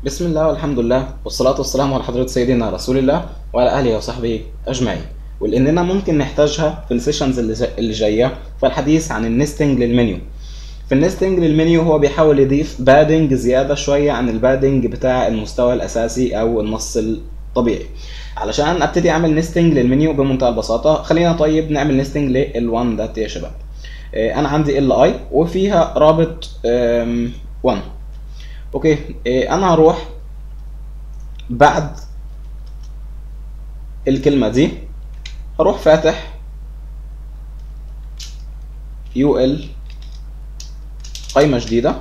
بسم الله والحمد لله والصلاة والسلام على حضرة سيدنا رسول الله وعلى آله وصحبه أجمعين ولأننا ممكن نحتاجها في السيشنز اللي جا- اللي جاية فالحديث عن النستنج للمنيو في النستنج للمنيو هو بيحاول يضيف بادنج زيادة شوية عن البادنج بتاع المستوى الأساسي أو النص الطبيعي علشان ابتدي اعمل نستنج للمنيو بمنتهى البساطه خلينا طيب نعمل نستنج لل1 ده يا شباب آه، انا عندي ال اي وفيها رابط 1 اوكي آه، انا هروح بعد الكلمه دي هروح فاتح يو ال قائمه جديده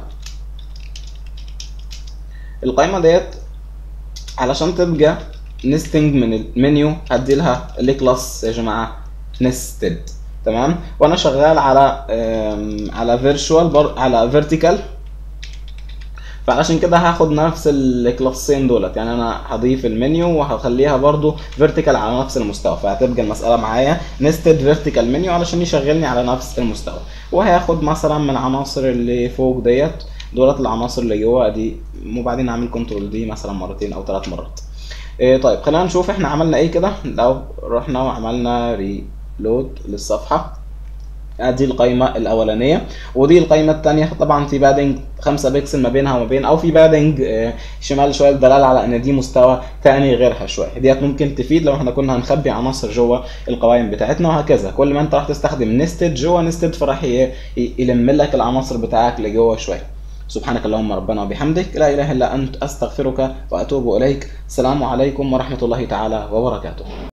القائمه ديت علشان تبقى نستنج من المنيو هدي لها الكلاس يا جماعه نستد تمام وانا شغال على آم، على فيرتشوال بر... على فيرتيكال فعشان كده هاخد نفس الكلاسين دولت يعني انا هضيف المنيو وهخليها برضو فيرتيكال على نفس المستوى فهتبقى المساله معايا نستد فيرتيكال منيو علشان يشغلني على نفس المستوى وهياخد مثلا من العناصر اللي فوق ديت دولت العناصر اللي جوه دي وبعدين اعمل كنترول دي مثلا مرتين او ثلاث مرات إيه طيب خلينا نشوف احنا عملنا ايه كده لو رحنا وعملنا ريلود للصفحه ادي القائمه الاولانيه ودي القائمه الثانيه طبعا في بادنج 5 بكسل ما بينها وما بين او في بادنج آه، شمال شويه دلاله على ان دي مستوى ثاني غيرها شويه ديت ممكن تفيد لو احنا كنا هنخبي عناصر جوه القوائم بتاعتنا وهكذا كل ما انت راح تستخدم نستد جوه نستد فراح ي- ي- يلم لك العناصر بتاعك لجوه شويه سبحانك اللهم ربنا وبحمدك لا اله الا انت استغفرك واتوب اليك السلام عليكم ورحمه الله تعالى وبركاته